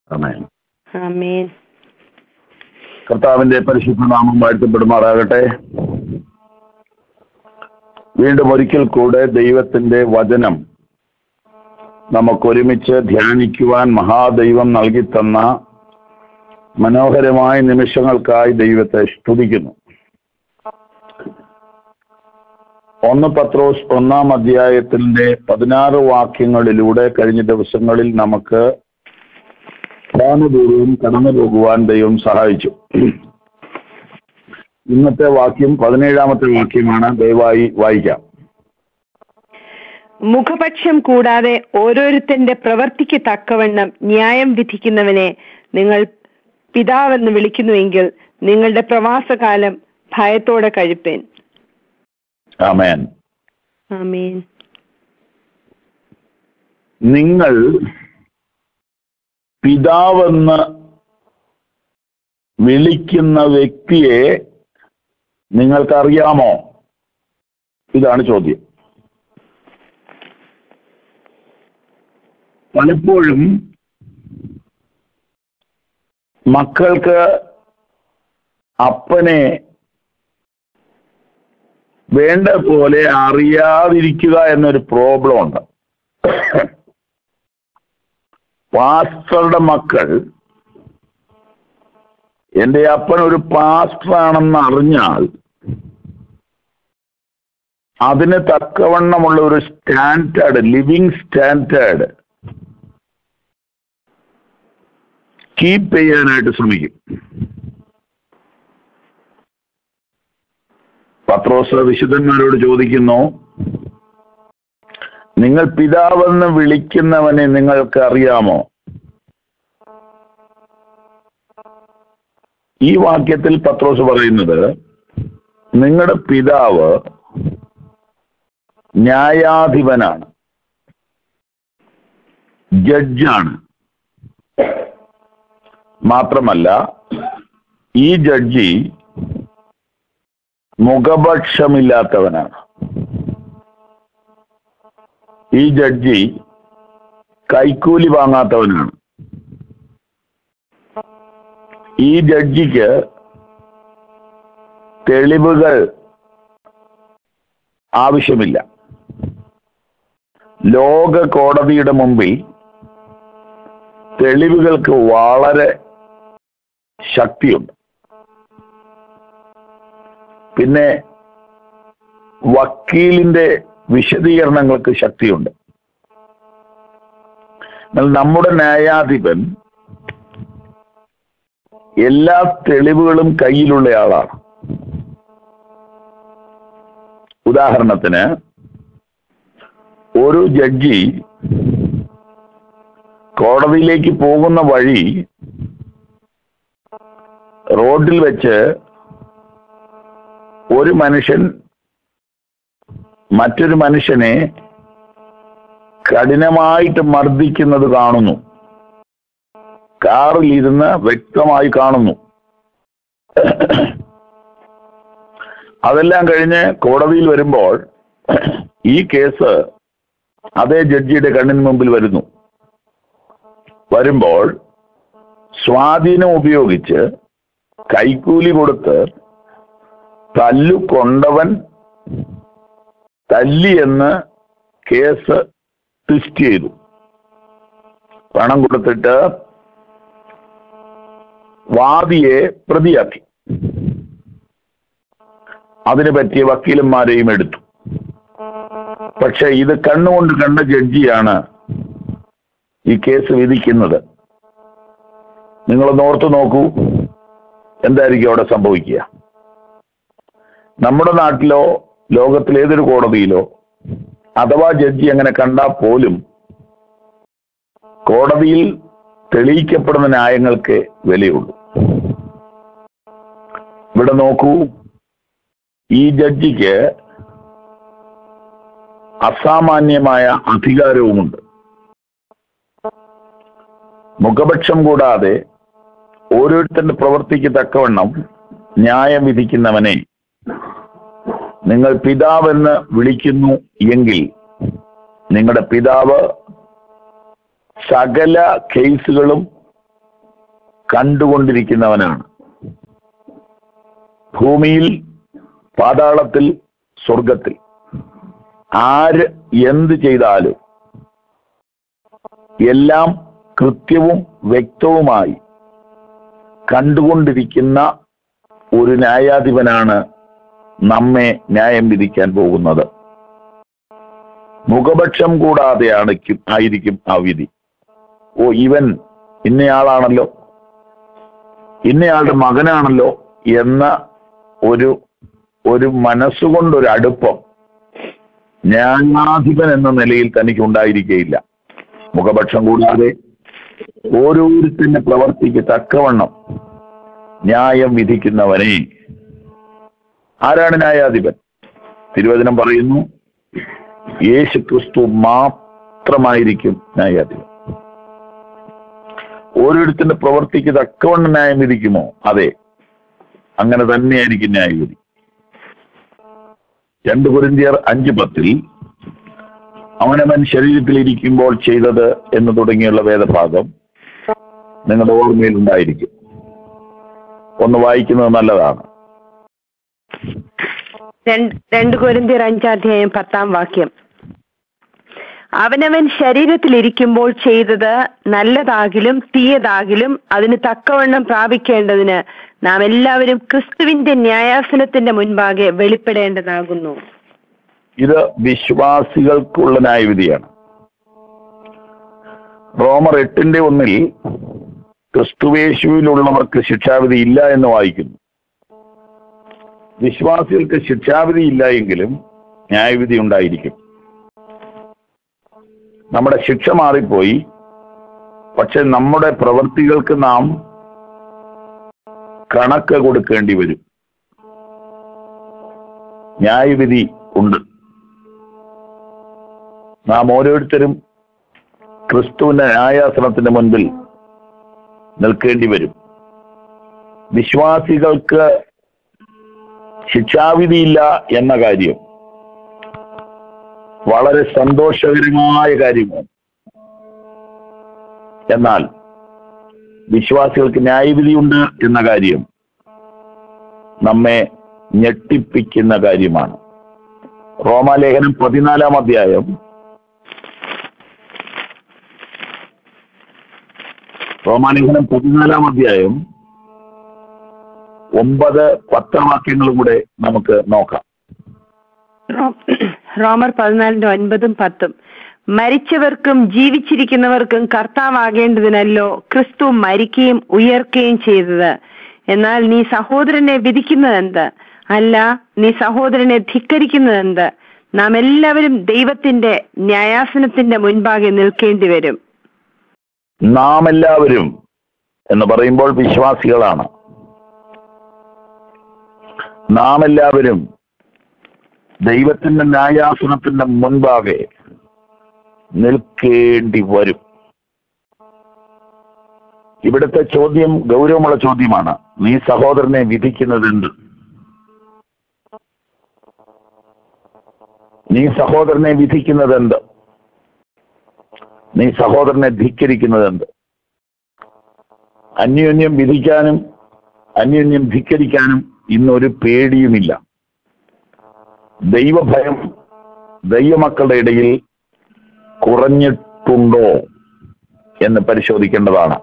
ആമേൻ ആമേൻ കർത്താവിന്റെ പരിശുദ്ധ നാമം വാഴ്ത്തപ്പെടുമാറാകട്ടെ വീണ്ടും ഒരിക്കൽ കൂടെ ദൈവത്തിന്റെ വചനം നമുക്കൊരുമിച്ച് ധ്യാനിക്കുവാൻ മഹാദൈവം നൽകി തന്ന മനോഹരമായ നിമിഷങ്ങൾക്കായി ദൈവത്തെ സ്തുതിക്കുന്നു ഒന്ന് പത്രോസ് ഒന്നാം അധ്യായത്തിന്റെ പതിനാറ് വാക്യങ്ങളിലൂടെ കഴിഞ്ഞ ദിവസങ്ങളിൽ നമുക്ക് ധ്യാനപൂർവ്വം കടന്നു പോകുവാൻ ദൈവം സഹായിച്ചു ഇന്നത്തെ വാക്യം പതിനേഴാമത്തെ വാക്യമാണ് ദയവായി വായിക്കാം മുഖപക്ഷം കൂടാതെ ഓരോരുത്തന്റെ പ്രവൃത്തിക്ക് തക്കവണ്ണം ന്യായം വിധിക്കുന്നവനെ നിങ്ങൾ പിതാവെന്ന് വിളിക്കുന്നുവെങ്കിൽ നിങ്ങളുടെ പ്രവാസകാലം ഭയത്തോടെ കഴിപ്പേൻ ആമേൻ ആമേൻ നിങ്ങൾ പിതാവെന്ന് വിളിക്കുന്ന വ്യക്തിയെ നിങ്ങൾക്കറിയാമോ ഇതാണ് ചോദ്യം പലപ്പോഴും മക്കൾക്ക് അപ്പനെ വേണ്ട പോലെ അറിയാതിരിക്കുക എന്നൊരു പ്രോബ്ലം ഉണ്ട് പാസ്റ്ററുടെ മക്കൾ എന്റെ അപ്പൻ ഒരു പാസ്റ്റർ ആണെന്ന് അറിഞ്ഞാൽ അതിന് തക്കവണ്ണമുള്ള ഒരു സ്റ്റാൻഡേർഡ് ലിവിങ് സ്റ്റാൻഡേർഡ് കീപ്പ് ചെയ്യാനായിട്ട് ശ്രമിക്കും പത്രോസ് വിശുദ്ധന്മാരോട് ചോദിക്കുന്നു നിങ്ങൾ പിതാവെന്ന് വിളിക്കുന്നവനെ നിങ്ങൾക്ക് അറിയാമോ ഈ വാക്യത്തിൽ പത്രോസ് പറയുന്നത് നിങ്ങളുടെ പിതാവ് ന്യായാധിപനാണ് ജഡ്ജാണ് മാത്രമല്ല ഈ ജഡ്ജി മുഖപക്ഷമില്ലാത്തവനാണ് ഈ ജഡ്ജി കൈക്കൂലി വാങ്ങാത്തവനാണ് ഈ ജഡ്ജിക്ക് തെളിവുകൾ ആവശ്യമില്ല ലോക കോടതിയുടെ മുമ്പിൽ തെളിവുകൾക്ക് വളരെ ശക്തിയുണ്ട് പിന്നെ വക്കീലിന്റെ വിശദീകരണങ്ങൾക്ക് ശക്തിയുണ്ട് എന്നാൽ നമ്മുടെ ന്യായാധിപൻ എല്ലാ തെളിവുകളും കയ്യിലുള്ള ആളാണ് ഉദാഹരണത്തിന് ഒരു ജഡ്ജി കോടതിയിലേക്ക് പോകുന്ന വഴി റോഡിൽ വെച്ച് ഒരു മനുഷ്യൻ മറ്റൊരു മനുഷ്യനെ കഠിനമായിട്ട് മർദ്ദിക്കുന്നത് കാണുന്നു കാറിൽ ഇരുന്ന് വ്യക്തമായി കാണുന്നു അതെല്ലാം കഴിഞ്ഞ് കോടതിയിൽ വരുമ്പോൾ ഈ കേസ് അതേ ജഡ്ജിയുടെ കണ്ണിന് മുമ്പിൽ വരുന്നു വരുമ്പോൾ സ്വാധീനം ഉപയോഗിച്ച് കൈക്കൂലി കൊടുത്ത് തല്ലു കൊണ്ടവൻ തല്ലി എന്ന് കേസ് ട്വിസ്റ്റ് ചെയ്തു പണം കൊടുത്തിട്ട് വാദിയെ പ്രതിയാക്കി അതിന് പറ്റിയ വക്കീലന്മാരെയും എടുത്തു പക്ഷെ ഇത് കണ്ണുകൊണ്ട് കണ്ട ജഡ്ജിയാണ് ഈ കേസ് വിധിക്കുന്നത് നിങ്ങളൊന്ന് ഓർത്തു നോക്കൂ എന്തായിരിക്കും അവിടെ സംഭവിക്കുക നമ്മുടെ നാട്ടിലോ ലോകത്തിലെ ഏതൊരു കോടതിയിലോ അഥവാ ജഡ്ജി അങ്ങനെ കണ്ടാൽ പോലും കോടതിയിൽ തെളിയിക്കപ്പെടുന്ന ന്യായങ്ങൾക്ക് വിലയുള്ളൂ ഇവിടെ നോക്കൂ ഈ ജഡ്ജിക്ക് അസാമാന്യമായ അധികാരവുമുണ്ട് മുഖപക്ഷം കൂടാതെ ഓരോരുത്തരുടെ പ്രവൃത്തിക്ക് തക്കവണ്ണം ന്യായം വിധിക്കുന്നവനെ നിങ്ങൾ പിതാവെന്ന് വിളിക്കുന്നു എങ്കിൽ നിങ്ങളുടെ പിതാവ് സകല കേസുകളും കണ്ടുകൊണ്ടിരിക്കുന്നവനാണ് ഭൂമിയിൽ പാതാളത്തിൽ സ്വർഗത്തിൽ ആര് എന്ത് ചെയ്താലും എല്ലാം കൃത്യവും വ്യക്തവുമായി കണ്ടുകൊണ്ടിരിക്കുന്ന ഒരു ന്യായാധിപനാണ് നമ്മെ ന്യായം വിധിക്കാൻ പോകുന്നത് മുഖപക്ഷം കൂടാതെയാണ് ക്കി- ആയിരിക്കും ആ വിധി ഓ ഇവൻ ഇന്നയാളാണല്ലോ ഇന്നയാളുടെ മകനാണല്ലോ എന്ന ഒരു ഒരു മനസ്സുകൊണ്ടൊരു അടുപ്പം ന്യായാധിപൻ എന്ന നിലയിൽ തനിക്ക് ഉണ്ടായിരിക്കുകയില്ല മുഖപക്ഷം കൂടാതെ ഓരോരുത്തരുടെ പ്രവർത്തിക്ക് തക്കവണ്ണം ന്യായം വിധിക്കുന്നവനെ ആരാണ് ന്യായാധിപൻ തിരുവചനം പറയുന്നു യേശു ക്രിസ്തു മാത്രമായിരിക്കും ന്യായാധിപൻ ഓരോരുത്തരുടെ പ്രവർത്തിക്ക് തക്കവണ്ണം ന്യായം വിധിക്കുമോ അതെ അങ്ങനെ തന്നെയായിരിക്കും ന്യായവിധി രണ്ട് കുരിന്തിയർ അഞ്ച് പത്തിൽ അവനവൻ ശരീരത്തിലിരിക്കുമ്പോൾ ചെയ്തത് എന്ന് തുടങ്ങിയുള്ള വേദഭാഗം നിങ്ങളുടെ ഓർമ്മയിൽ ഉണ്ടായിരിക്കും ഒന്ന് വായിക്കുന്നത് നല്ലതാണ് രണ്ട് രണ്ട് കൊരിന്തിയർ അഞ്ചാധ്യായം പത്താം വാക്യം അവനവൻ ശരീരത്തിലിരിക്കുമ്പോൾ ചെയ്തത് നല്ലതാകിലും തീയതാകിലും അതിന് തക്കവണ്ണം പ്രാപിക്കേണ്ടതിന് നാം എല്ലാവരും ക്രിസ്തുവിന്റെ ന്യായാസനത്തിന്റെ മുൻപാകെ വെളിപ്പെടേണ്ടതാകുന്നു ഇത് വിശ്വാസികൾക്കുള്ള ന്യായവിധിയാണ് റോമർ എട്ടിന്റെ ഒന്നിൽ ക്രിസ്തുവേശുവിലുള്ളവർക്ക് ശിക്ഷാവിധി ഇല്ല എന്ന് വായിക്കുന്നു വിശ്വാസികൾക്ക് ശിക്ഷാവിധി ഇല്ല എങ്കിലും ന്യായവിധി ഉണ്ടായിരിക്കും നമ്മുടെ ശിക്ഷ മാറിപ്പോയി പക്ഷെ നമ്മുടെ പ്രവൃത്തികൾക്ക് നാം കണക്ക് കൊടുക്കേണ്ടി വരും ന്യായവിധി ഉണ്ട് നാം ഓരോരുത്തരും ക്രിസ്തുവിന്റെ ന്യായാസനത്തിന്റെ മുൻപിൽ നിൽക്കേണ്ടി വരും വിശ്വാസികൾക്ക് ശിക്ഷാവിധിയില്ല എന്ന കാര്യം വളരെ സന്തോഷകരമായ കാര്യമാണ് എന്നാൽ വിശ്വാസികൾക്ക് ന്യായവിധിയുണ്ട് എന്ന കാര്യം നമ്മെ ഞെട്ടിപ്പിക്കുന്ന കാര്യമാണ് റോമാലേഖനം പതിനാലാം അധ്യായം റോമാലേഖനം പതിനാലാം അധ്യായം ഒമ്പത് പത്ത് വാക്യങ്ങളും കൂടെ നമുക്ക് നോക്കാം റോ- റോമർ പതിനാലിന്റെ ഒൻപതും പത്തും മരിച്ചവർക്കും ജീവിച്ചിരിക്കുന്നവർക്കും കർത്താവാകേണ്ടതിനല്ലോ ക്രിസ്തു മരിക്കുകയും ഉയർക്കുകയും ചെയ്തത് എന്നാൽ നീ സഹോദരനെ വിധിക്കുന്നതെന്ത് അല്ല നീ സഹോദരനെ ധിക്കരിക്കുന്നതെന്ത് നാം എല്ലാവരും ദൈവത്തിന്റെ ന്യായാസനത്തിന്റെ മുൻപാകെ നിൽക്കേണ്ടി വരും നാം എല്ലാവരും എന്ന് പറയുമ്പോൾ വിശ്വാസികളാണ് നാം എല്ലാവരും ദൈവത്തിന്റെ ന്യായാസനത്തിന്റെ മുൻപാകെ നിൽക്കേണ്ടി വരും ഇവിടുത്തെ ചോദ്യം ഗൗരവമുള്ള ചോദ്യമാണ് നീ സഹോദരനെ വിധിക്കുന്നത് എന്ത് നീ സഹോദരനെ വിധിക്കുന്നത് എന്ത് നീ സഹോദരനെ ധിക്കരിക്കുന്നത് എന്ത് അന്യോന്യം വിധിക്കാനും അന്യോന്യം ധിക്കരിക്കാനും ഇന്നൊരു പേടിയുമില്ല ദൈവഭയം ദൈവമക്കളുടെ ഇടയിൽ കുറഞ്ഞിട്ടുണ്ടോ എന്ന് പരിശോധിക്കേണ്ടതാണ്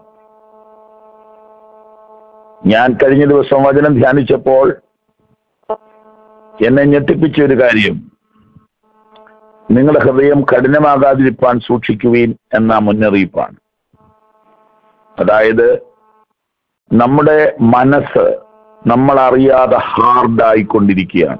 ഞാൻ കഴിഞ്ഞ ദിവസം വചനം ധ്യാനിച്ചപ്പോൾ എന്നെ ഞെട്ടിപ്പിച്ച ഒരു കാര്യം നിങ്ങളുടെ ഹൃദയം കഠിനമാകാതിരിക്കാൻ സൂക്ഷിക്കുവീൻ എന്ന മുന്നറിയിപ്പാണ് അതായത് നമ്മുടെ മനസ്സ് നമ്മൾ അറിയാതെ ഹാർഡായിക്കൊണ്ടിരിക്കുകയാണ്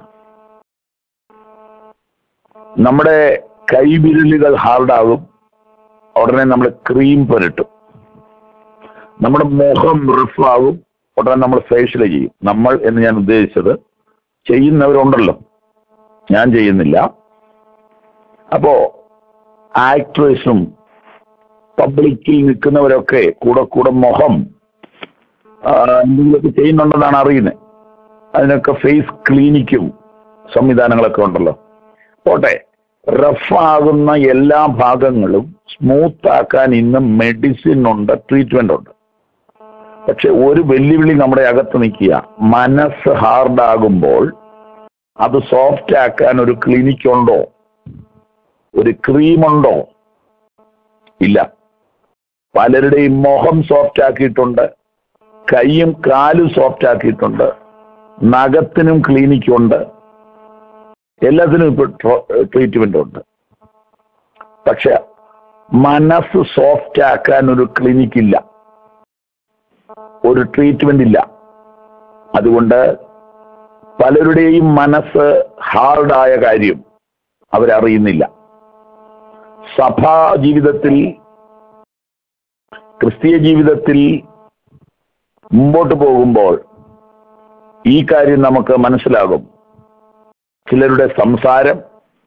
നമ്മുടെ കൈവിരലുകൾ ഹാർഡാകും ഉടനെ നമ്മൾ ക്രീം പുരട്ടും നമ്മുടെ മുഖം റഫാകും ഉടനെ നമ്മൾ ഫേഷ്യൽ ചെയ്യും നമ്മൾ എന്ന് ഞാൻ ഉദ്ദേശിച്ചത് ചെയ്യുന്നവരുണ്ടല്ലോ ഞാൻ ചെയ്യുന്നില്ല അപ്പോ ആക്ട്രസും പബ്ലിക്കിൽ നിൽക്കുന്നവരൊക്കെ കൂടെ കൂടെ മുഖം ആ, എന്തെങ്കിലുമൊക്കെ ചെയ്യുന്നുണ്ടെന്നാണ് അറിയുന്നത് അതിനൊക്കെ ഫേസ് ക്ലീനിക്കും സംവിധാനങ്ങളൊക്കെ ഉണ്ടല്ലോ പോട്ടെ റഫാകുന്ന എല്ലാ ഭാഗങ്ങളും സ്മൂത്ത് ആക്കാൻ ഇന്ന് മെഡിസിൻ ഉണ്ട് ട്രീറ്റ്മെന്റ് ഉണ്ട് പക്ഷെ ഒരു വെല്ലുവിളി നമ്മുടെ അകത്ത് നിൽക്കുക മനസ്സ് ഹാർഡാകുമ്പോൾ അത് സോഫ്റ്റ് ആക്കാൻ ഒരു ക്ലിനിക് ഉണ്ടോ ഒരു ക്രീമുണ്ടോ ഇല്ല പലരുടെയും മുഖം സോഫ്റ്റ് ആക്കിയിട്ടുണ്ട് കൈയും കാലും സോഫ്റ്റ് ആക്കിയിട്ടുണ്ട് നഖത്തിനും ക്ലിനിക് ഉണ്ട് എല്ലാത്തിനും ഇപ്പൊ ട്രീറ്റ്മെന്റ് ഉണ്ട് പക്ഷെ മനസ്സ് സോഫ്റ്റ് ആക്കാൻ ഒരു ക്ലിനിക് ഇല്ല ഒരു ട്രീറ്റ്മെന്റ് ഇല്ല അതുകൊണ്ട് പലരുടെയും മനസ്സ് ഹാർഡായ കാര്യം അവരറിയുന്നില്ല സഭാ ജീവിതത്തിൽ ക്രിസ്തീയ ജീവിതത്തിൽ മുമ്പോട്ട് പോകുമ്പോൾ ഈ കാര്യം നമുക്ക് മനസ്സിലാകും ചിലരുടെ സംസാരം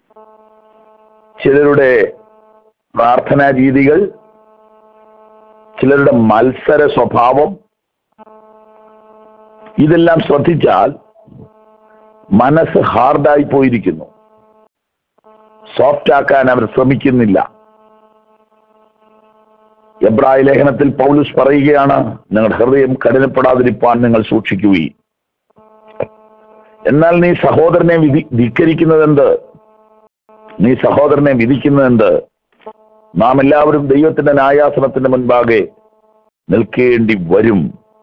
ചിലരുടെ പ്രാർത്ഥനാ രീതികൾ ചിലരുടെ മത്സര സ്വഭാവം ഇതെല്ലാം ശ്രദ്ധിച്ചാൽ മനസ്സ് ഹാർഡായി പോയിരിക്കുന്നു സോഫ്റ്റ് ആക്കാൻ അവർ ശ്രമിക്കുന്നില്ല എബ്രായ ലേഖനത്തിൽ പൗലുസ് പറയുകയാണ് നിങ്ങളുടെ ഹൃദയം കഠിനപ്പെടാതിരിപ്പാൻ നിങ്ങൾ സൂക്ഷിക്കുകയും എന്നാൽ നീ സഹോദരനെ വിധി ധിക്കരിക്കുന്നതെന്ത് നീ സഹോദരനെ വിധിക്കുന്നതെന്ത് നാം എല്ലാവരും ദൈവത്തിന്റെ ന്യായാസനത്തിന്റെ മുൻപാകെ നിൽക്കേണ്ടി വരും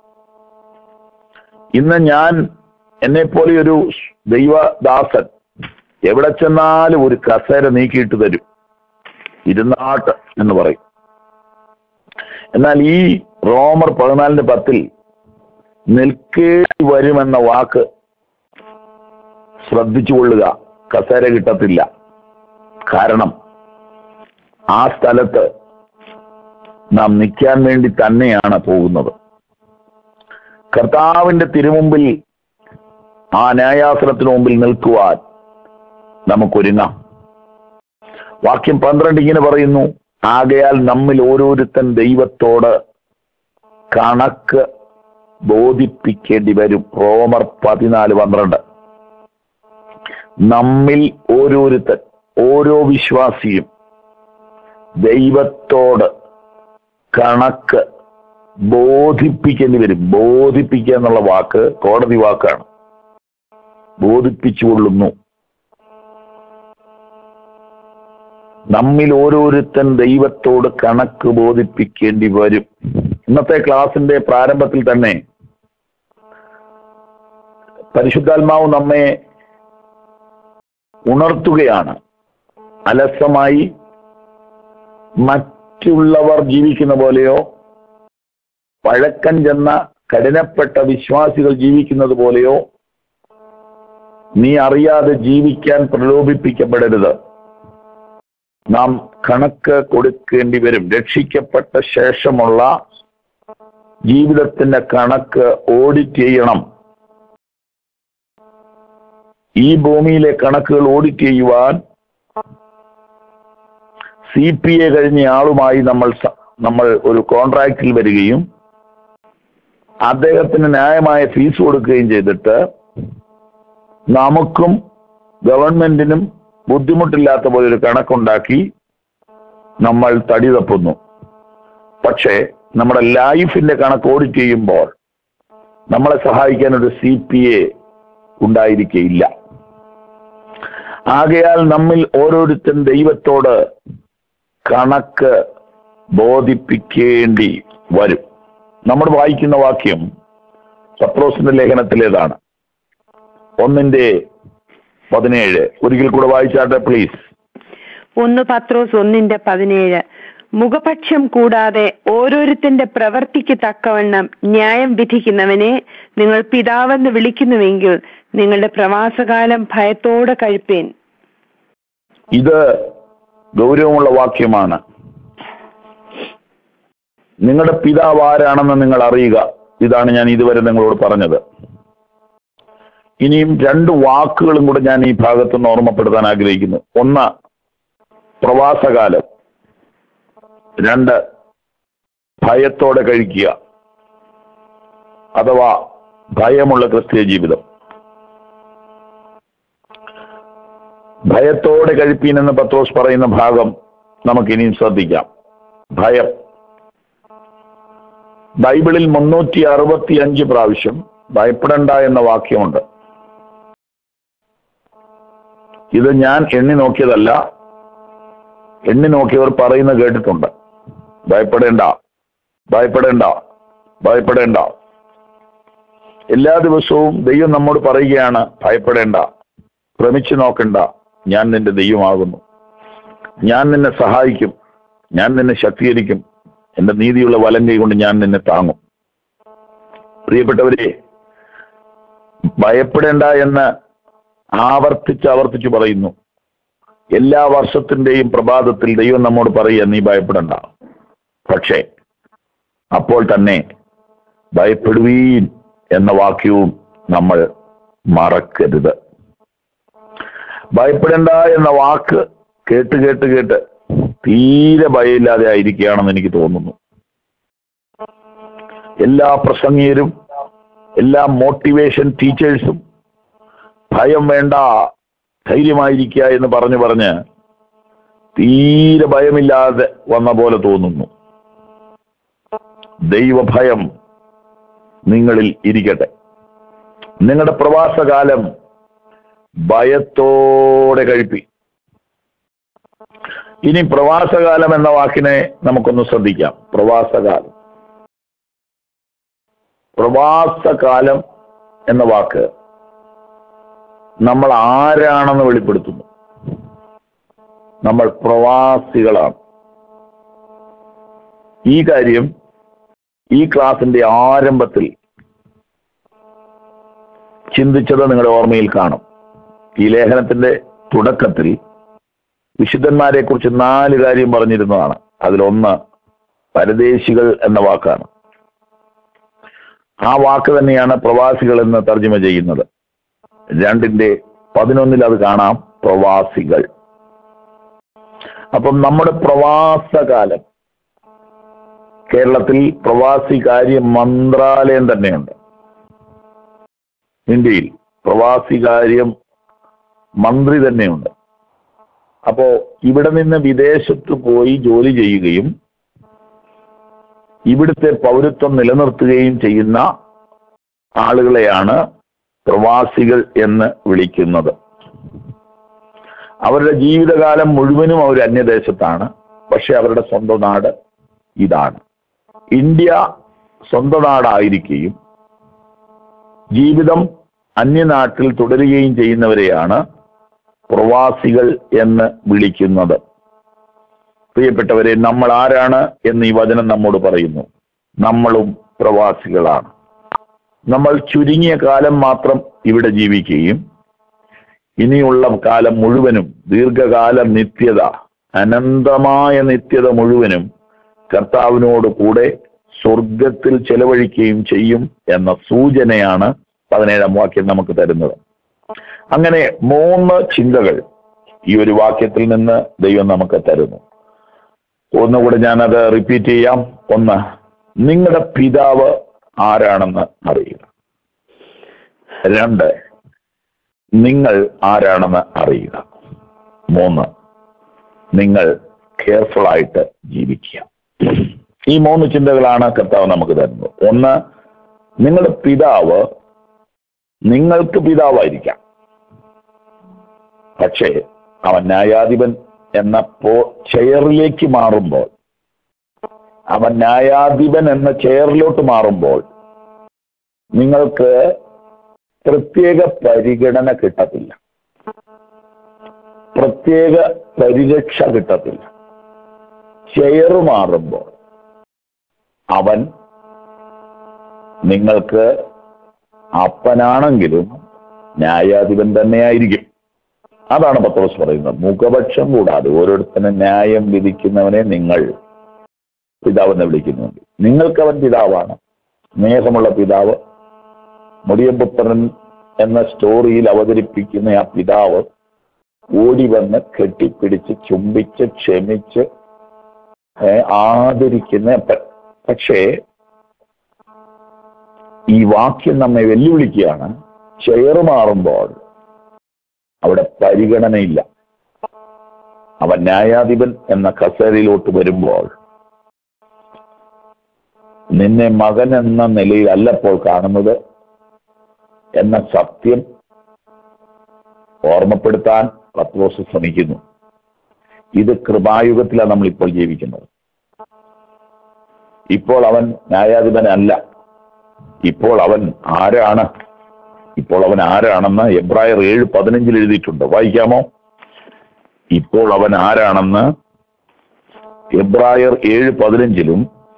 ഇന്ന് ഞാൻ എന്നെ പോലെ ഒരു ദൈവദാസൻ എവിടെ ചെന്നാലും ഒരു കസേര നീക്കിയിട്ട് തരും ഇരുന്നാട്ട് എന്ന് പറയും എന്നാൽ ഈ റോമർ പതിനാലിന്റെ പത്തിൽ നിൽക്കേണ്ടി വരുമെന്ന വാക്ക് ശ്രദ്ധിച്ചുകൊള്ളുക കസേര കിട്ടത്തില്ല കാരണം ആ സ്ഥലത്ത് നാം നിൽക്കാൻ വേണ്ടി തന്നെയാണ് പോകുന്നത് കർത്താവിന്റെ തിരുമുമ്പിൽ ആ ന്യായാസനത്തിന് മുമ്പിൽ നിൽക്കുവാൻ നമുക്കൊരുങ്ങാം വാക്യം പന്ത്രണ്ട് ഇങ്ങനെ പറയുന്നു ആകയാൽ നമ്മിൽ ഓരോരുത്തൻ ദൈവത്തോട് കണക്ക് ബോധിപ്പിക്കേണ്ടി വരും റോമർ പതിനാല് പന്ത്രണ്ട് നമ്മിൽ ഓരോരുത്തൻ ഓരോ വിശ്വാസിയും ദൈവത്തോട് കണക്ക് ബോധിപ്പിക്കേണ്ടി വരും ബോധിപ്പിക്കുക എന്നുള്ള വാക്ക് കോടതി വാക്കാണ് ബോധിപ്പിച്ചുകൊള്ളുന്നു നമ്മിൽ ഓരോരുത്തൻ ദൈവത്തോട് കണക്ക് ബോധിപ്പിക്കേണ്ടി വരും ഇന്നത്തെ ക്ലാസിന്റെ പ്രാരംഭത്തിൽ തന്നെ പരിശുദ്ധാത്മാവ് നമ്മെ ഉണർത്തുകയാണ് അലസമായി മറ്റുള്ളവർ ജീവിക്കുന്ന പോലെയോ പഴക്കം ചെന്ന കഠിനപ്പെട്ട വിശ്വാസികൾ ജീവിക്കുന്നത് പോലെയോ നീ അറിയാതെ ജീവിക്കാൻ പ്രലോഭിപ്പിക്കപ്പെടരുത് നാം കണക്ക് കൊടുക്കേണ്ടി വരും രക്ഷിക്കപ്പെട്ട ശേഷമുള്ള ജീവിതത്തിന്റെ കണക്ക് ഓഡിറ്റ് ചെയ്യണം ഈ ഭൂമിയിലെ കണക്കുകൾ ഓഡിറ്റ് ചെയ്യുവാൻ സി പി എ കഴിഞ്ഞ ആളുമായി നമ്മൾ സ- നമ്മൾ ഒരു കോൺട്രാക്റ്റിൽ വരികയും അദ്ദേഹത്തിന് ന്യായമായ ഫീസ് കൊടുക്കുകയും ചെയ്തിട്ട് നമുക്കും ഗവൺമെന്റിനും ബുദ്ധിമുട്ടില്ലാത്ത പോലെ ഒരു കണക്കുണ്ടാക്കി നമ്മൾ തടി തപ്പുന്നു പക്ഷേ നമ്മുടെ ലൈഫിന്റെ കണക്ക് ഓഡിറ്റ് ചെയ്യുമ്പോൾ നമ്മളെ സഹായിക്കാൻ ഒരു സി പി എ ഉണ്ടായിരിക്കയില്ല ആകയാൽ നമ്മിൽ ഓരോരുത്തൻ ദൈവത്തോട് കണക്ക് ബോധിപ്പിക്കേണ്ടി വരും നമ്മൾ വായിക്കുന്ന വാക്യം പത്രോസിന്റെ ലേഖനത്തിലേതാണ് ഒന്നിന്റെ പതിനേഴ് ഒരിക്കൽ കൂടെ വായിച്ചാട്ടെ പ്ലീസ് ഒന്ന് പത്രോസ് ഒന്നിന്റെ പതിനേഴ് മുഖപക്ഷം കൂടാതെ ഓരോരുത്തന്റെ പ്രവർത്തിക്ക് തക്കവണ്ണം ന്യായം വിധിക്കുന്നവനെ നിങ്ങൾ പിതാവെന്ന് വിളിക്കുന്നുവെങ്കിൽ നിങ്ങളുടെ പ്രവാസകാലം ഭയത്തോടെ കഴിപ്പേൻ ഇത് ഗൗരവമുള്ള വാക്യമാണ് നിങ്ങളുടെ പിതാവ് ആരാണെന്ന് നിങ്ങൾ അറിയുക ഇതാണ് ഞാൻ ഇതുവരെ നിങ്ങളോട് പറഞ്ഞത് ഇനിയും രണ്ട് വാക്കുകളും കൂടെ ഞാൻ ഈ ഭാഗത്തുനിന്ന് ഓർമ്മപ്പെടുത്താൻ ആഗ്രഹിക്കുന്നു ഒന്ന് പ്രവാസകാലം രണ്ട് ഭയത്തോടെ കഴിക്കുക അഥവാ ഭയമുള്ള ക്രിസ്തീയ ജീവിതം ഭയത്തോടെ കഴിപ്പീൻ എന്ന് പത്രോസ് പറയുന്ന ഭാഗം നമുക്ക് ഇനിയും ശ്രദ്ധിക്കാം ഭയം ബൈബിളിൽ മുന്നൂറ്റി അറുപത്തി അഞ്ച് പ്രാവശ്യം ഭയപ്പെടണ്ട എന്ന വാക്യമുണ്ട് ഇത് ഞാൻ എണ്ണി നോക്കിയതല്ല എണ്ണി നോക്കിയവർ പറയുന്ന കേട്ടിട്ടുണ്ട് ഭയപ്പെടേണ്ട ഭയപ്പെടേണ്ട ഭയപ്പെടേണ്ട എല്ലാ ദിവസവും ദൈവം നമ്മോട് പറയുകയാണ് ഭയപ്പെടേണ്ട ഭ്രമിച്ചു നോക്കണ്ട ഞാൻ നിന്റെ ദൈവമാകുന്നു ഞാൻ നിന്നെ സഹായിക്കും ഞാൻ നിന്നെ ശക്തീകരിക്കും എന്റെ നീതിയുള്ള വലം കൈ കൊണ്ട് ഞാൻ നിന്നെ താങ്ങും പ്രിയപ്പെട്ടവരെ ഭയപ്പെടേണ്ട എന്ന് ആവർത്തിച്ച് ആവർത്തിച്ച് പറയുന്നു എല്ലാ വർഷത്തിന്റെയും പ്രഭാതത്തിൽ ദൈവം നമ്മോട് പറയുക നീ ഭയപ്പെടണ്ട പക്ഷേ അപ്പോൾ തന്നെ ഭയപ്പെടുവീൻ എന്ന വാക്യവും നമ്മൾ മറക്കരുത് ഭയപ്പെടേണ്ട എന്ന വാക്ക് കേട്ട് കേട്ട് കേട്ട് തീരെ ഭയമില്ലാതെ ആയിരിക്കുകയാണെന്ന് എനിക്ക് തോന്നുന്നു എല്ലാ പ്രസംഗിയരും എല്ലാ മോട്ടിവേഷൻ ടീച്ചേഴ്സും ഭയം വേണ്ട ധൈര്യമായിരിക്കുക എന്ന് പറഞ്ഞു പറഞ്ഞ് തീരെ ഭയമില്ലാതെ വന്ന പോലെ തോന്നുന്നു ദൈവഭയം നിങ്ങളിൽ ഇരിക്കട്ടെ നിങ്ങളുടെ പ്രവാസകാലം ഭയത്തോടെ കഴിപ്പി ഇനി പ്രവാസകാലം എന്ന വാക്കിനെ നമുക്കൊന്ന് ശ്രദ്ധിക്കാം പ്രവാസകാലം പ്രവാസകാലം എന്ന വാക്ക് നമ്മൾ ആരാണെന്ന് വെളിപ്പെടുത്തുന്നു നമ്മൾ പ്രവാസികളാണ് ഈ കാര്യം ഈ ക്ലാസിന്റെ ആരംഭത്തിൽ ചിന്തിച്ചത് നിങ്ങളുടെ ഓർമ്മയിൽ കാണും ഈ ലേഖനത്തിന്റെ തുടക്കത്തിൽ വിശുദ്ധന്മാരെ കുറിച്ച് നാല് കാര്യം പറഞ്ഞിരുന്നതാണ് അതിലൊന്ന് പരദേശികൾ എന്ന വാക്കാണ് ആ വാക്ക് തന്നെയാണ് പ്രവാസികൾ എന്ന് തർജ്ജമ ചെയ്യുന്നത് രണ്ടിന്റെ പതിനൊന്നിൽ അത് കാണാം പ്രവാസികൾ അപ്പം നമ്മുടെ പ്രവാസകാലം കേരളത്തിൽ പ്രവാസി കാര്യ മന്ത്രാലയം തന്നെയുണ്ട് ഇന്ത്യയിൽ പ്രവാസി കാര്യം മന്ത്രി തന്നെയുണ്ട് അപ്പോ ഇവിടെ നിന്ന് വിദേശത്ത് പോയി ജോലി ചെയ്യുകയും ഇവിടുത്തെ പൗരത്വം നിലനിർത്തുകയും ചെയ്യുന്ന ആളുകളെയാണ് പ്രവാസികൾ എന്ന് വിളിക്കുന്നത് അവരുടെ ജീവിതകാലം മുഴുവനും അവർ അന്യദേശത്താണ് പക്ഷെ അവരുടെ സ്വന്തം നാട് ഇതാണ് ഇന്ത്യ സ്വന്തം നാടായിരിക്കുകയും ജീവിതം അന്യനാട്ടിൽ തുടരുകയും ചെയ്യുന്നവരെയാണ് പ്രവാസികൾ എന്ന് വിളിക്കുന്നത് പ്രിയപ്പെട്ടവരെ നമ്മൾ ആരാണ് എന്ന് ഈ വചനം നമ്മോട് പറയുന്നു നമ്മളും പ്രവാസികളാണ് നമ്മൾ ചുരുങ്ങിയ കാലം മാത്രം ഇവിടെ ജീവിക്കുകയും ഇനിയുള്ള കാലം മുഴുവനും ദീർഘകാല നിത്യത അനന്തമായ നിത്യത മുഴുവനും കർത്താവിനോട് കൂടെ സ്വർഗത്തിൽ ചെലവഴിക്കുകയും ചെയ്യും എന്ന സൂചനയാണ് പതിനേഴാം വാക്യം നമുക്ക് തരുന്നത് അങ്ങനെ മൂന്ന് ചിന്തകൾ ഈ ഒരു വാക്യത്തിൽ നിന്ന് ദൈവം നമുക്ക് തരുന്നു ഒന്നുകൂടെ ഞാനത് റിപ്പീറ്റ് ചെയ്യാം ഒന്ന് നിങ്ങളുടെ പിതാവ് ആരാണെന്ന് അറിയുക രണ്ട് നിങ്ങൾ ആരാണെന്ന് അറിയുക മൂന്ന് നിങ്ങൾ കെയർഫുൾ ആയിട്ട് ജീവിക്കുക ഈ മൂന്ന് ചിന്തകളാണ് കർത്താവ് നമുക്ക് തരുന്നത് ഒന്ന് നിങ്ങളുടെ പിതാവ് നിങ്ങൾക്ക് പിതാവായിരിക്കാം പക്ഷേ അവൻ ന്യായാധിപൻ എന്ന പോ ചെയറിലേക്ക് മാറുമ്പോൾ അവൻ ന്യായാധിപൻ എന്ന ചെയറിലോട്ട് മാറുമ്പോൾ നിങ്ങൾക്ക് പ്രത്യേക പരിഗണന കിട്ടത്തില്ല പ്രത്യേക പരിരക്ഷ കിട്ടത്തില്ല ചെയർ മാറുമ്പോൾ അവൻ നിങ്ങൾക്ക് അപ്പനാണെങ്കിലും ന്യായാധിപൻ തന്നെയായിരിക്കും അതാണ് പത്രോസ് പറയുന്നത് മുഖപക്ഷം കൂടാതെ ഓരോരുത്തരും ന്യായം വിധിക്കുന്നവനെ നിങ്ങൾ പിതാവെന്ന് വിളിക്കുന്നുണ്ട് നിങ്ങൾക്ക് അവൻ പിതാവാണ് സ്നേഹമുള്ള പിതാവ് മുടിയപുത്രൻ എന്ന സ്റ്റോറിയിൽ അവതരിപ്പിക്കുന്ന ആ പിതാവ് ഓടി വന്ന് കെട്ടിപ്പിടിച്ച് ചുംബിച്ച് ക്ഷമിച്ച് ഏ, ആദരിക്കുന്ന അപ്പൻ പക്ഷേ ഈ വാക്യം നമ്മെ വെല്ലുവിളിക്കുകയാണ് ചെയർ മാറുമ്പോൾ അവിടെ പരിഗണനയില്ല അവൻ ന്യായാധിപൻ എന്ന കസേരയിലോട്ട് വരുമ്പോൾ നിന്നെ മകൻ എന്ന നിലയിൽ അല്ലപ്പോൾ കാണുന്നത് എന്ന സത്യം ഓർമ്മപ്പെടുത്താൻ പത്രോസ് ശ്രമിക്കുന്നു ഇത് കൃപായുഗത്തിലാണ് നമ്മൾ ഇപ്പോൾ ജീവിക്കുന്നത് ഇപ്പോൾ അവൻ ന്യായാധിപനല്ല ഇപ്പോൾ അവൻ ആരാണ് ഇപ്പോൾ അവൻ ആരാണെന്ന് എബ്രായർ ഏഴ് പതിനഞ്ചിൽ എഴുതിയിട്ടുണ്ട് വായിക്കാമോ ഇപ്പോൾ അവൻ ആരാണെന്ന് എബ്രായർ ഏഴ് പതിനഞ്ചിലും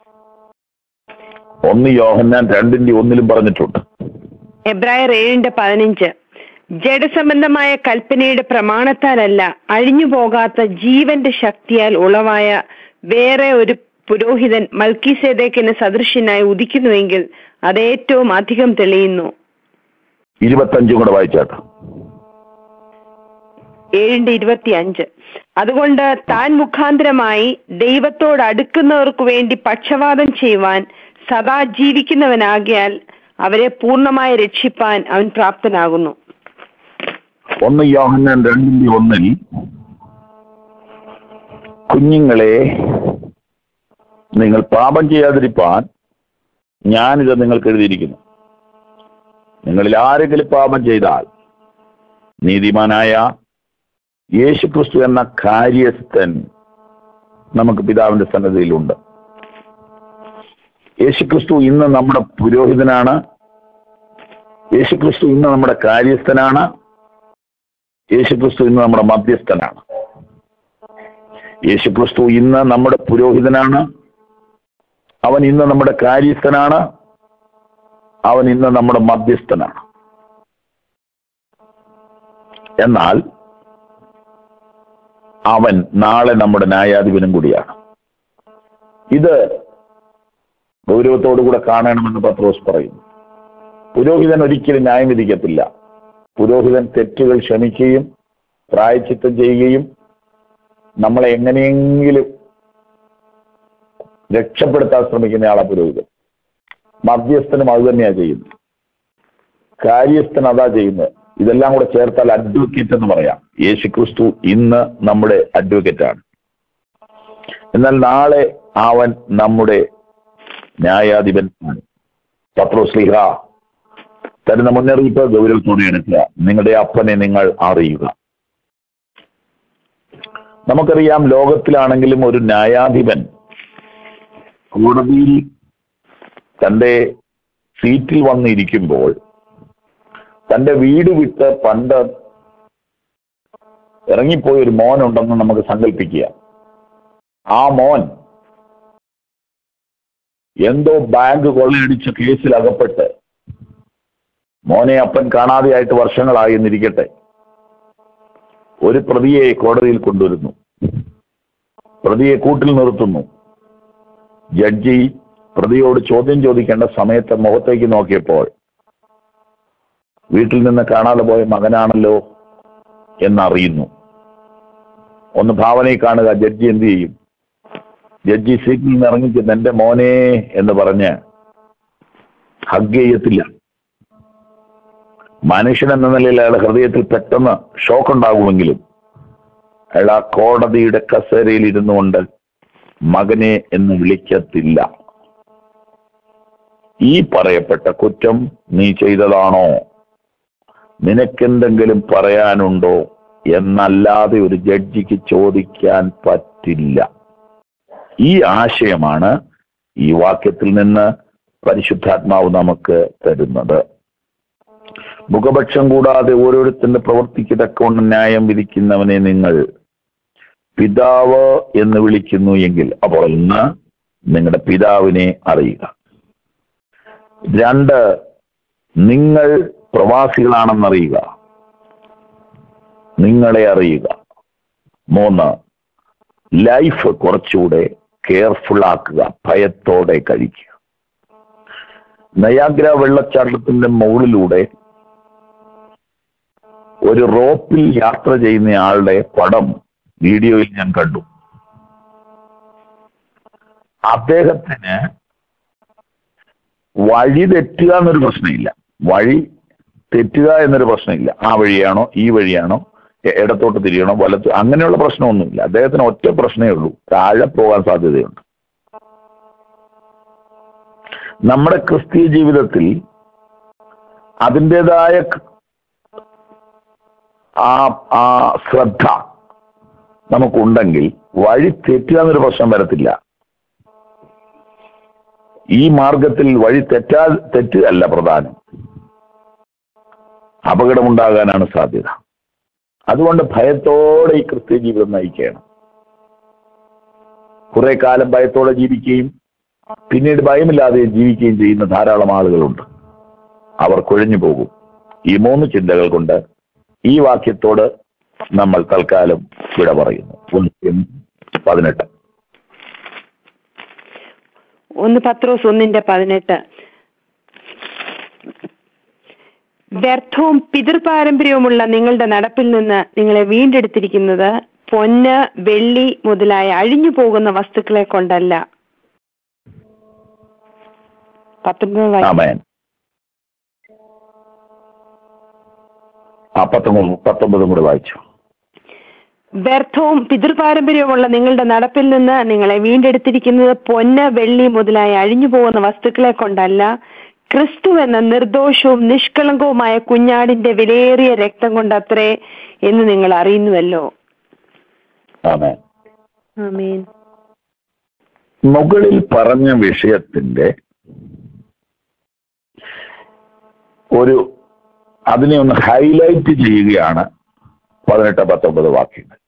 ഒന്ന് യോഹന്നാൻ രണ്ടിന്റെ ഒന്നിലും പറഞ്ഞിട്ടുണ്ട് എബ്രായർ ഏഴിന്റെ പതിനഞ്ച് ജഡസംബന്ധമായ കൽപ്പനയുടെ പ്രമാണത്താലല്ല അഴിഞ്ഞു പോകാത്ത ജീവന്റെ ശക്തിയാൽ ഉളവായ വേറെ ഒരു പുരോഹിതൻ മൽക്കിസേദേക്കിന് സദൃശ്യനായി ഉദിക്കുന്നുവെങ്കിൽ അത് ഏറ്റവും അധികം തെളിയുന്നു ഇരുപത്തഞ്ചും കൂടെ വായിച്ചാട്ടോ ഏഴിന്റെ ഇരുപത്തി അഞ്ച് അതുകൊണ്ട് താൻ മുഖാന്തരമായി ദൈവത്തോട് അടുക്കുന്നവർക്ക് വേണ്ടി പക്ഷവാദം ചെയ്യുവാൻ സദാ ജീവിക്കുന്നവനാകിയാൽ അവരെ പൂർണ്ണമായി രക്ഷിപ്പാൻ അവൻ പ്രാപ്തനാകുന്നു ഒന്ന് യോഹന്നാൻ രണ്ടിന്റെ ഒന്നിൽ കുഞ്ഞുങ്ങളെ നിങ്ങൾ പാപം ചെയ്യാതിരിപ്പാൻ ഞാനിത് നിങ്ങൾക്ക് എഴുതിയിരിക്കുന്നു നിങ്ങളിൽ ആരെങ്കിലും പാപം ചെയ്താൽ നീതിമാനായ യേശുക്രിസ്തു എന്ന കാര്യസ്ഥൻ നമുക്ക് പിതാവിന്റെ സന്നദ്ധയിലുണ്ട് യേശുക്രിസ്തു ഇന്ന് നമ്മുടെ പുരോഹിതനാണ് യേശുക്രിസ്തു ഇന്ന് നമ്മുടെ കാര്യസ്ഥനാണ് യേശുക്രിസ്തു ഇന്ന് നമ്മുടെ മധ്യസ്ഥനാണ് യേശുക്രിസ്തു ഇന്ന് നമ്മുടെ പുരോഹിതനാണ് അവൻ ഇന്ന് നമ്മുടെ കാര്യസ്ഥനാണ് അവൻ ഇന്ന് നമ്മുടെ മധ്യസ്ഥനാണ് എന്നാൽ അവൻ നാളെ നമ്മുടെ ന്യായാധിപനും കൂടിയാണ് ഇത് ഗൗരവത്തോടുകൂടെ കാണണമെന്ന് പത്രോസ് പറയുന്നു പുരോഹിതൻ ഒരിക്കലും ന്യായം വിധിക്കത്തില്ല പുരോഹിതൻ തെറ്റുകൾ ക്ഷമിക്കുകയും പ്രായച്ചിത്തം ചെയ്യുകയും നമ്മളെ എങ്ങനെയെങ്കിലും രക്ഷപ്പെടുത്താൻ ശ്രമിക്കുന്ന ആളാ പുരോഹിതൻ മധ്യസ്ഥനും അത് തന്നെയാ ചെയ്യുന്നത് കാര്യസ്ഥൻ അതാ ചെയ്യുന്നത് ഇതെല്ലാം കൂടെ ചേർത്താൽ അഡ്വക്കേറ്റ് എന്ന് പറയാം യേശുക്രിസ്തു ഇന്ന് നമ്മുടെ അഡ്വക്കേറ്റ് ആണ് എന്നാൽ നാളെ അവൻ നമ്മുടെ ന്യായാധിപൻ ആണ് പത്രോസ്ലിഹ തരുന്ന മുന്നറിയിപ്പ് ഗൗരവത്തോടെ എടുക്കുക നിങ്ങളുടെ അപ്പനെ നിങ്ങൾ അറിയുക നമുക്കറിയാം ലോകത്തിലാണെങ്കിലും ഒരു ന്യായാധിപൻ കോടതിയിൽ തന്റെ സീറ്റിൽ വന്നിരിക്കുമ്പോൾ തന്റെ വീട് വിട്ട് പണ്ട് ഇറങ്ങിപ്പോയ ഒരു മോൻ ഉണ്ടെന്ന് നമുക്ക് സങ്കല്പിക്കുക ആ മോൻ എന്തോ ബാങ്ക് കൊള്ളയടിച്ച കേസിൽ അകപ്പെട്ട് മോനെ അപ്പൻ കാണാതെയായിട്ട് വർഷങ്ങളായി എന്നിരിക്കട്ടെ ഒരു പ്രതിയെ കോടതിയിൽ കൊണ്ടുവരുന്നു പ്രതിയെ കൂട്ടിൽ നിർത്തുന്നു ജഡ്ജി പ്രതിയോട് ചോദ്യം ചോദിക്കേണ്ട സമയത്ത് മുഖത്തേക്ക് നോക്കിയപ്പോൾ വീട്ടിൽ നിന്ന് കാണാതെ പോയ മകനാണല്ലോ എന്നറിയുന്നു ഒന്ന് ഭാവനയിൽ കാണുക ജഡ്ജി എന്ത് ചെയ്യും ജഡ്ജി സീറ്റിൽ നിന്ന് ഇറങ്ങിച്ചെന്ന് എന്റെ മോനെ എന്ന് പറഞ്ഞ് ഹഗ് ചെയ്യത്തില്ല മനുഷ്യൻ എന്ന നിലയിൽ അയാളുടെ ഹൃദയത്തിൽ പെട്ടെന്ന് ഷോക്ക് ഉണ്ടാകുമെങ്കിലും അയാൾ ആ കോടതിയുടെ കസേരയിൽ ഇരുന്നു കൊണ്ട് മകനെ എന്ന് വിളിക്കത്തില്ല ഈ പറയപ്പെട്ട കുറ്റം നീ ചെയ്തതാണോ നിനക്കെന്തെങ്കിലും പറയാനുണ്ടോ എന്നല്ലാതെ ഒരു ജഡ്ജിക്ക് ചോദിക്കാൻ പറ്റില്ല ഈ ആശയമാണ് ഈ വാക്യത്തിൽ നിന്ന് പരിശുദ്ധാത്മാവ് നമുക്ക് തരുന്നത് മുഖപക്ഷം കൂടാതെ ഓരോരുത്തരുടെ പ്രവർത്തിക്ക് തക്കവണ്ണം ന്യായം വിധിക്കുന്നവനെ നിങ്ങൾ പിതാവ് എന്ന് വിളിക്കുന്നു എങ്കിൽ അപ്പോൾ ഇന്ന് നിങ്ങളുടെ പിതാവിനെ അറിയുക രണ്ട് നിങ്ങൾ പ്രവാസികളാണെന്നറിയുക നിങ്ങളെ അറിയുക മൂന്ന് ലൈഫ് കുറച്ചുകൂടെ കെയർഫുൾ ആക്കുക ഭയത്തോടെ കഴിക്കുക നയാഗ്ര വെള്ളച്ചാട്ടത്തിന്റെ മുകളിലൂടെ ഒരു റോപ്പിൽ യാത്ര ചെയ്യുന്ന ആളുടെ പടം വീഡിയോയിൽ ഞാൻ കണ്ടു അദ്ദേഹത്തിന് വഴി തെറ്റുക എന്നൊരു പ്രശ്നമില്ല വഴി തെറ്റുക എന്നൊരു പ്രശ്നമില്ല ആ വഴിയാണോ ഈ വഴിയാണോ എ- ഇടത്തോട്ട് തിരിയണോ വലത്ത് അങ്ങനെയുള്ള പ്രശ്നമൊന്നുമില്ല അദ്ദേഹത്തിന് ഒറ്റ പ്രശ്നമേ ഉള്ളൂ താഴെ പോകാൻ സാധ്യതയുണ്ട് നമ്മുടെ ക്രിസ്തീയ ജീവിതത്തിൽ അതിൻ്റെതായ ക- ആ ആ ശ്രദ്ധ നമുക്കുണ്ടെങ്കിൽ വഴി തെറ്റുക എന്നൊരു പ്രശ്നം വരത്തില്ല ഈ മാർഗത്തിൽ വഴി തെറ്റാ തെറ്റുകയല്ല പ്രധാനം അപകടമുണ്ടാകാനാണ് സാധ്യത അതുകൊണ്ട് ഭയത്തോടെ ഈ ക്രിസ്ത്യ ജീവിതം നയിക്കുകയാണ് കുറെ കാലം ഭയത്തോടെ ജീവിക്കുകയും പിന്നീട് ഭയമില്ലാതെ ജീവിക്കുകയും ചെയ്യുന്ന ധാരാളം ആളുകളുണ്ട് അവർ കൊഴിഞ്ഞു പോകും ഈ മൂന്ന് ചിന്തകൾ കൊണ്ട് ഈ വാക്യത്തോട് നമ്മൾ തൽക്കാലം വിട പറയുന്നു വാക്യം പതിനെട്ട് ഒന്ന് പത്രോസ് ഒന്നിന്റെ പതിനെട്ട് വ്യർത്ഥവും പിതൃപാരമ്പര്യവുമുള്ള നിങ്ങളുടെ നടപ്പിൽ നിന്ന് നിങ്ങളെ വീണ്ടെടുത്തിരിക്കുന്നത് പൊന്ന് വെള്ളി മുതലായ അഴിഞ്ഞു പോകുന്ന വസ്തുക്കളെ കൊണ്ടല്ല പത്തൊൻപത് വാക്യം. ആമേൻ ആ പത്തൊമ്പത് പത്തൊമ്പതും കൂടി വായിച്ചു വ്യർത്ഥവും പിതൃപാരമ്പര്യവുമുള്ള നിങ്ങളുടെ നടപ്പിൽ നിന്ന് നിങ്ങളെ വീണ്ടെടുത്തിരിക്കുന്നത് പൊന്ന് വെള്ളി മുതലായ അഴിഞ്ഞു പോകുന്ന വസ്തുക്കളെ കൊണ്ടല്ല ക്രിസ്തു എന്ന നിർദോഷവും നിഷ്കളങ്കവുമായ കുഞ്ഞാടിന്റെ വിലയേറിയ രക്തം കൊണ്ടത്രേ എന്ന് നിങ്ങൾ അറിയുന്നുവല്ലോ ആമേൻ ആമേൻ മുകളിൽ പറഞ്ഞ വിഷയത്തിന്റെ ഒരു അതിനെ ഒന്ന് ഹൈലൈറ്റ് ചെയ്യുകയാണ് പതിനെട്ട് പത്തൊമ്പത് വാക്യങ്ങൾ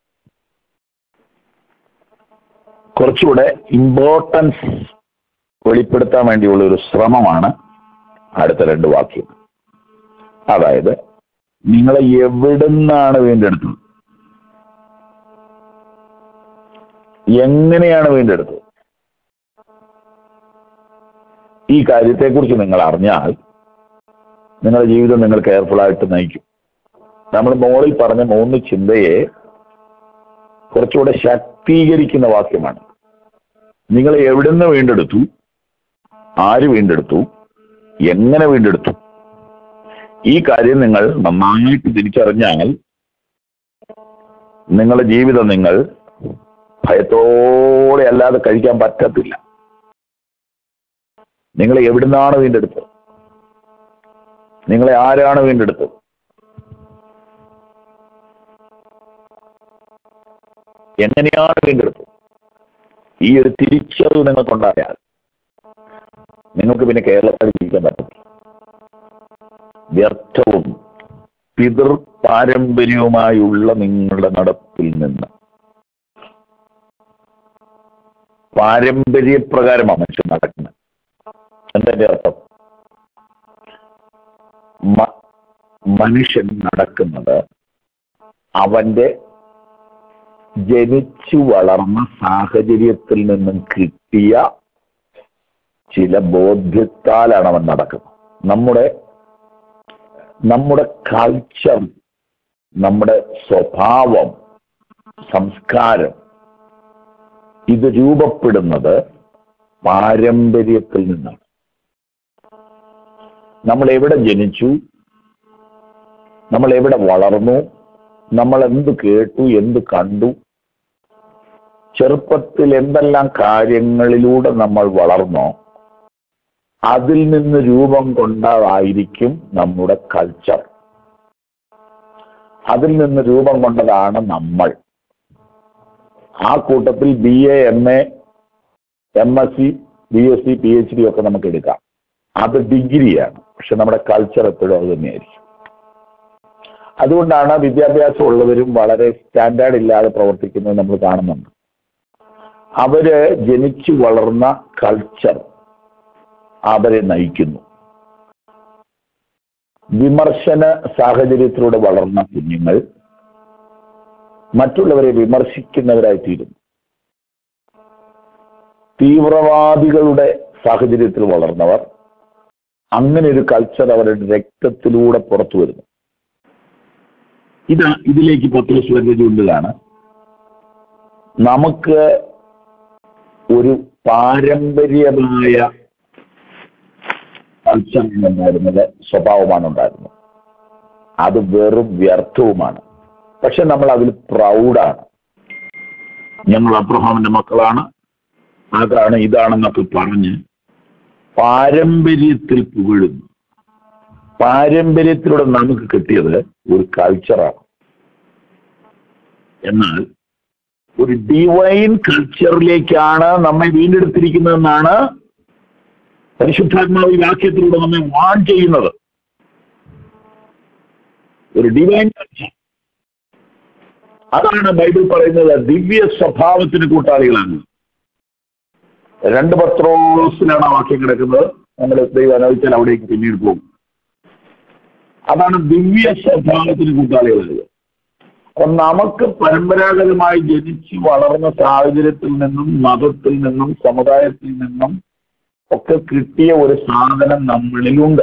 കുറച്ചുകൂടെ ഇമ്പോർട്ടൻസ് വെളിപ്പെടുത്താൻ വേണ്ടിയുള്ള ഒരു ശ്രമമാണ് അടുത്ത രണ്ട് വാക്യം അതായത് നിങ്ങളെ എവിടുന്നാണ് വീണ്ടെടുത്തത് എങ്ങനെയാണ് വീണ്ടെടുത്തത് ഈ കാര്യത്തെക്കുറിച്ച് നിങ്ങൾ അറിഞ്ഞാൽ നിങ്ങളുടെ ജീവിതം നിങ്ങൾ കെയർഫുൾ ആയിട്ട് നയിക്കും നമ്മൾ മോളിൽ പറഞ്ഞ മൂന്ന് ചിന്തയെ കുറച്ചുകൂടെ ശക്തീകരിക്കുന്ന വാക്യമാണ് നിങ്ങളെ എവിടുന്ന് വീണ്ടെടുത്തു ആര് വീണ്ടെടുത്തു എങ്ങനെ വീണ്ടെടുത്തു ഈ കാര്യം നിങ്ങൾ നന്നായിട്ട് തിരിച്ചറിഞ്ഞാൽ നിങ്ങളുടെ ജീവിതം നിങ്ങൾ ഭയത്തോടെ അല്ലാതെ കഴിക്കാൻ പറ്റത്തില്ല നിങ്ങളെ എവിടുന്നാണ് വീണ്ടെടുത്തത് നിങ്ങളെ ആരാണ് വീണ്ടെടുത്തത് എങ്ങനെയാണ് വീണ്ടെടുത്തത് ഈ ഒരു തിരിച്ചറിവ് നിങ്ങൾക്കുണ്ടായാൽ നിങ്ങൾക്ക് പിന്നെ കേരളത്തിൽ ജീവിക്കാൻ പറ്റത്തില്ല വ്യർത്ഥവും പിതൃ പാരമ്പര്യവുമായുള്ള നിങ്ങളുടെ നടപ്പിൽ നിന്ന് പാരമ്പര്യപ്രകാരമാണ് മനുഷ്യൻ നടക്കുന്നത് എന്താ അർത്ഥം മ- മനുഷ്യൻ നടക്കുന്നത് അവന്റെ ജനിച്ചു വളർന്ന സാഹചര്യത്തിൽ നിന്നും കിട്ടിയ ചില ബോധ്യത്താലാണ് അവൻ നടക്കുന്നത് നമ്മുടെ നമ്മുടെ കൾച്ചർ നമ്മുടെ സ്വഭാവം സംസ്കാരം ഇത് രൂപപ്പെടുന്നത് പാരമ്പര്യത്തിൽ നിന്നാണ് നമ്മൾ എവിടെ ജനിച്ചു നമ്മൾ എവിടെ വളർന്നു നമ്മൾ എന്ത് കേട്ടു എന്ത് കണ്ടു ചെറുപ്പത്തിൽ എന്തെല്ലാം കാര്യങ്ങളിലൂടെ നമ്മൾ വളർന്നോ അതിൽ നിന്ന് രൂപം കൊണ്ടതായിരിക്കും നമ്മുടെ കൾച്ചർ അതിൽ നിന്ന് രൂപം കൊണ്ടതാണ് നമ്മൾ ആ കൂട്ടത്തിൽ B A M A M S C B S C P H D ഒക്കെ നമുക്ക് എടുക്കാം അത് ഡിഗ്രിയാണ് പക്ഷെ നമ്മുടെ കൾച്ചർ എപ്പോഴും അത് തന്നെയായിരിക്കും അതുകൊണ്ടാണ് വിദ്യാഭ്യാസം ഉള്ളവരും വളരെ സ്റ്റാൻഡേർഡ് ഇല്ലാതെ പ്രവർത്തിക്കുന്നത് നമ്മൾ കാണുന്നുണ്ട് അവര് ജനിച്ചു വളർന്ന കൾച്ചർ അവരെ നയിക്കുന്നു വിമർശന സാഹചര്യത്തിലൂടെ വളർന്ന കുഞ്ഞുങ്ങൾ മറ്റുള്ളവരെ വിമർശിക്കുന്നവരായി തീരുന്നു തീവ്രവാദികളുടെ സാഹചര്യത്തിൽ വളർന്നവർ അങ്ങനെ ഒരു കൾച്ചർ അവരുടെ രക്തത്തിലൂടെ പുറത്തു വരുന്നു ഇതാ ഇതിലേക്ക് പത്രോസ് വരുന്ന ചൂണ്ടുകയാണ് നമുക്ക് ഒരു പാരമ്പര്യമായ കൾച്ചറാണ് ഉണ്ടായിരുന്നത് സ്വഭാവമാണ് ഉണ്ടായിരുന്നത് അത് വെറും വ്യർത്ഥവുമാണ് പക്ഷെ നമ്മൾ അതിൽ പ്രൗഡാണ് ഞങ്ങൾ അബ്രഹാമിന്റെ മക്കളാണ് അതാണ് ഇതാണെന്നൊക്കെ പറഞ്ഞ് പാരമ്പര്യത്തിൽ പുകഴുന്നു പാരമ്പര്യത്തിലൂടെ നമുക്ക് കിട്ടിയത് ഒരു കൾച്ചറാണ് എന്നാൽ ഒരു ഡിവൈൻ കൾച്ചറിലേക്കാണ് നമ്മെ വീണ്ടെടുത്തിരിക്കുന്നതെന്നാണ് പരിശുദ്ധാത്മാവ് ഈ വാക്യത്തിലൂടെ നമ്മെ വാൺ ചെയ്യുന്നത് ഒരു ഡിവൈൻ കൾച്ചർ അതാണ് ബൈബിൾ പറയുന്നത് ദിവ്യ സ്വഭാവത്തിന് കൂട്ടാളികളാണ് രണ്ട് പത്രോസിലാണ് ആ വാക്യം കിടക്കുന്നത് നമ്മൾ ദൈവം അനുവദിച്ചാൽ അവിടേക്ക് പിന്നീട് പോകും അതാണ് ദിവ്യ സ്വഭാവത്തിന് കൂട്ടാളികളായത് അപ്പൊ നമുക്ക് പരമ്പരാഗതമായി ജനിച്ച് വളർന്ന സാഹചര്യത്തിൽ നിന്നും മതത്തിൽ നിന്നും സമുദായത്തിൽ നിന്നും ഒക്കെ കിട്ടിയ ഒരു സാധനം നമ്മളിലുണ്ട്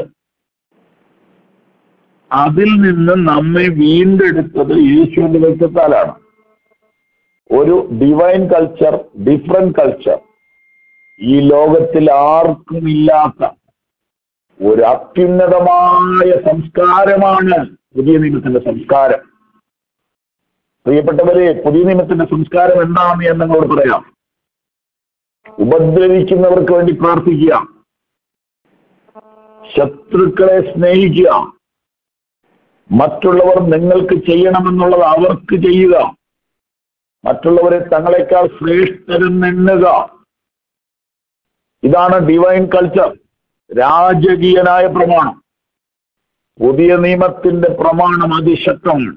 അതിൽ നിന്ന് നമ്മെ വീണ്ടെടുത്തത് യേശുവിന്റെ വ്യക്തിത്വത്താലാണ് ഒരു ഡിവൈൻ കൾച്ചർ ഡിഫറെന്റ് കൾച്ചർ ഈ ലോകത്തിൽ ആർക്കും ഇല്ലാത്ത ഒരു അത്യുന്നതമായ സംസ്കാരമാണ് പുതിയ നിയമത്തിന്റെ സംസ്കാരം പ്രിയപ്പെട്ടവരെ പുതിയ നിയമത്തിന്റെ സംസ്കാരം എന്താണെന്ന് ഞാൻ നിങ്ങളോട് പറയാം ഉപദ്രവിക്കുന്നവർക്ക് വേണ്ടി പ്രാർത്ഥിക്കുക ശത്രുക്കളെ സ്നേഹിക്കുക മറ്റുള്ളവർ നിങ്ങൾക്ക് ചെയ്യണമെന്നുള്ളത് അവർക്ക് ചെയ്യുക മറ്റുള്ളവരെ തങ്ങളെക്കാൾ ശ്രേഷ്ഠരെന്നെണ്ണുക ഇതാണ് ഡിവൈൻ കൾച്ചർ രാജകീയനായ പ്രമാണം പുതിയ നിയമത്തിന്റെ പ്രമാണം അതിശക്തമാണ്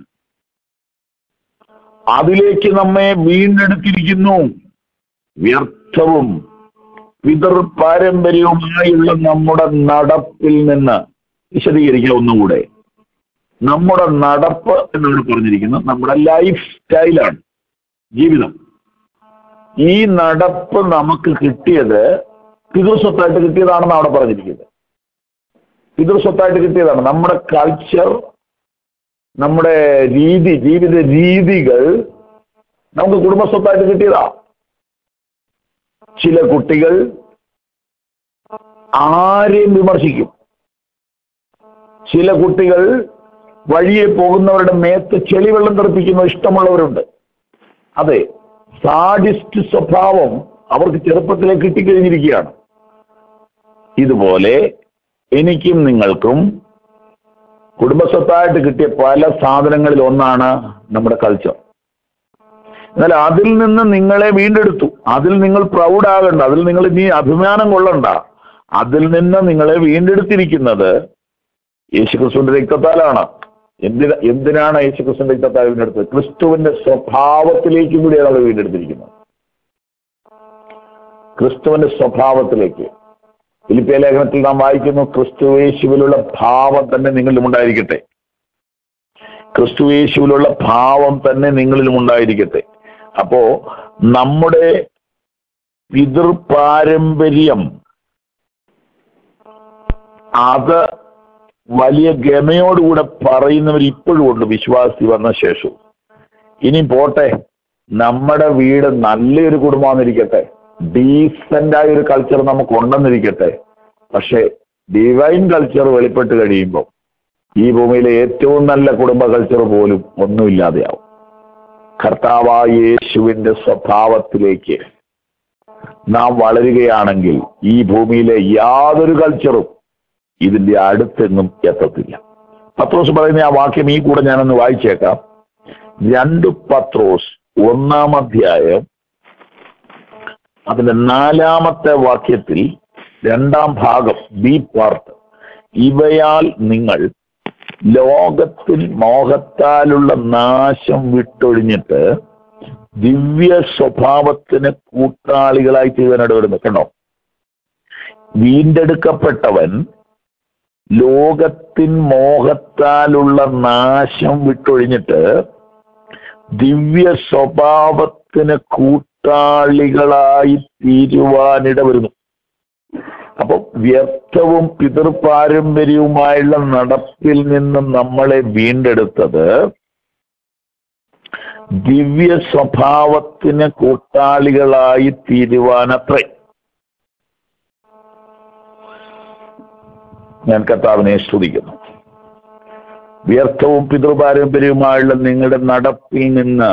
അതിലേക്ക് നമ്മെ വീണ്ടെടുത്തിരിക്കുന്നു വ്യർത്ഥവും പിതൃ പാരമ്പര്യവുമായുള്ള നമ്മുടെ നടപ്പിൽ നിന്ന് വിശദീകരിക്കുക ഒന്നുകൂടെ നമ്മുടെ നടപ്പ് എന്നാണ് പറഞ്ഞിരിക്കുന്നത് നമ്മുടെ ലൈഫ് സ്റ്റൈലാണ് ജീവിതം ഈ നടപ്പ് നമുക്ക് കിട്ടിയത് പിതൃസ്വത്തായിട്ട് കിട്ടിയതാണെന്ന് അവിടെ പറഞ്ഞിരിക്കുന്നത് പിതൃസ്വത്തായിട്ട് കിട്ടിയതാണ് നമ്മുടെ കൾച്ചർ നമ്മുടെ രീതി ജീവിത രീതികൾ നമുക്ക് കുടുംബസ്വത്തായിട്ട് കിട്ടിയതാ ചില കുട്ടികൾ ആരെയും വിമർശിക്കും ചില കുട്ടികൾ വഴിയെ പോകുന്നവരുടെ മേത്ത് ചെളിവെള്ളം തെറിപ്പിക്കുന്ന ഇഷ്ടമുള്ളവരുണ്ട് അതെ സാഡിസ്റ്റ് സ്വഭാവം അവർക്ക് ചെറുപ്പത്തിലേ കിട്ടിക്കഴിഞ്ഞിരിക്കുകയാണ് ഇതുപോലെ എനിക്കും നിങ്ങൾക്കും കുടുംബസ്വത്തായിട്ട് കിട്ടിയ പല സാധനങ്ങളിൽ ഒന്നാണ് നമ്മുടെ കൾച്ചർ എന്നാൽ അതിൽ നിന്ന് നിങ്ങളെ വീണ്ടെടുത്തു അതിൽ നിങ്ങൾ പ്രൗഡാകണ്ട അതിൽ നിങ്ങൾ ഇനി അഭിമാനം കൊള്ളണ്ട അതിൽ നിന്ന് നിങ്ങളെ വീണ്ടെടുത്തിരിക്കുന്നത് യേശുക്രിസ്തുവിന്റെ രക്തത്താലാണ് എന്തിന എന്തിനാണ് യേശുക്രിസ്തുവിന്റെ രക്തത്താൽ വീണ്ടെടുത്തത് ക്രിസ്തുവിന്റെ സ്വഭാവത്തിലേക്കും കൂടിയാണ് നമ്മൾ വീണ്ടെടുത്തിരിക്കുന്നത് ക്രിസ്തുവിന്റെ സ്വഭാവത്തിലേക്ക് ഫിലിപ്പിയ ലേഖനത്തിൽ നാം വായിക്കുന്നു ക്രിസ്തുവേശുവിലുള്ള ഭാവം തന്നെ നിങ്ങളിലും ഉണ്ടായിരിക്കട്ടെ ക്രിസ്തുവേശുവിലുള്ള ഭാവം തന്നെ നിങ്ങളിലും ഉണ്ടായിരിക്കട്ടെ അപ്പോ നമ്മുടെ പിതൃ പാരമ്പര്യം അത് വലിയ ഗമയോടുകൂടെ പറയുന്നവർ ഇപ്പോഴും ഉണ്ട് വിശ്വാസി വന്ന ശേഷം ഇനി പോട്ടെ നമ്മുടെ വീട് നല്ലൊരു കുടുംബമാണെന്നിരിക്കട്ടെ ഡീസന്റ് ആയ ഒരു കൾച്ചർ നമുക്ക് ഉണ്ടെന്നിരിക്കട്ടെ പക്ഷെ ഡിവൈൻ കൾച്ചർ വെളിപ്പെട്ട് കഴിയുമ്പോൾ ഈ ഭൂമിയിലെ ഏറ്റവും നല്ല കുടുംബ കൾച്ചർ പോലും ഒന്നുമില്ലാതെയാവും കർത്താവായ യേശുവിന്റെ സ്വഭാവത്തിലേക്ക് നാം വളരുകയാണെങ്കിൽ ഈ ഭൂമിയിലെ യാതൊരു കൾച്ചറും ഇതിന്റെ അടുത്തെങ്ങും എത്തത്തില്ല പത്രോസ് പറയുന്ന ആ വാക്യം ഈ കൂടെ ഞാനൊന്ന് വായിച്ചേക്കാം രണ്ട് പത്രോസ് ഒന്നാം അധ്യായം അതിന്റെ നാലാമത്തെ വാക്യത്തിൽ രണ്ടാം ഭാഗം ബി പാർട്ട് ഇവയാൽ നിങ്ങൾ ലോകത്തിൽ മോഹത്താലുള്ള നാശം വിട്ടൊഴിഞ്ഞിട്ട് ദിവ്യ സ്വഭാവത്തിന് കൂട്ടാളികളായി ചെയ്യുവാനായിട്ട് വരുന്നത് കണ്ടോ വീണ്ടെടുക്കപ്പെട്ടവൻ ലോകത്തിൻ മോഹത്താലുള്ള നാശം വിട്ടൊഴിഞ്ഞിട്ട് ദിവ്യ സ്വഭാവത്തിന് കൂട്ടാളികളായി തീരുവാനിട വരുന്നു അപ്പൊ വ്യർത്ഥവും പിതൃപാരമ്പര്യവുമായുള്ള നടപ്പിൽ നിന്നും നമ്മളെ വീണ്ടെടുത്തത് ദിവ്യ സ്വഭാവത്തിന് കൂട്ടാളികളായി തീരുവാനത്രേ ഞാൻ കർത്താവിനെ സ്തുതിക്കുന്നു വ്യർത്ഥവും പിതൃപാരമ്പര്യവുമായുള്ള നിങ്ങളുടെ നടപ്പിൽ നിന്ന്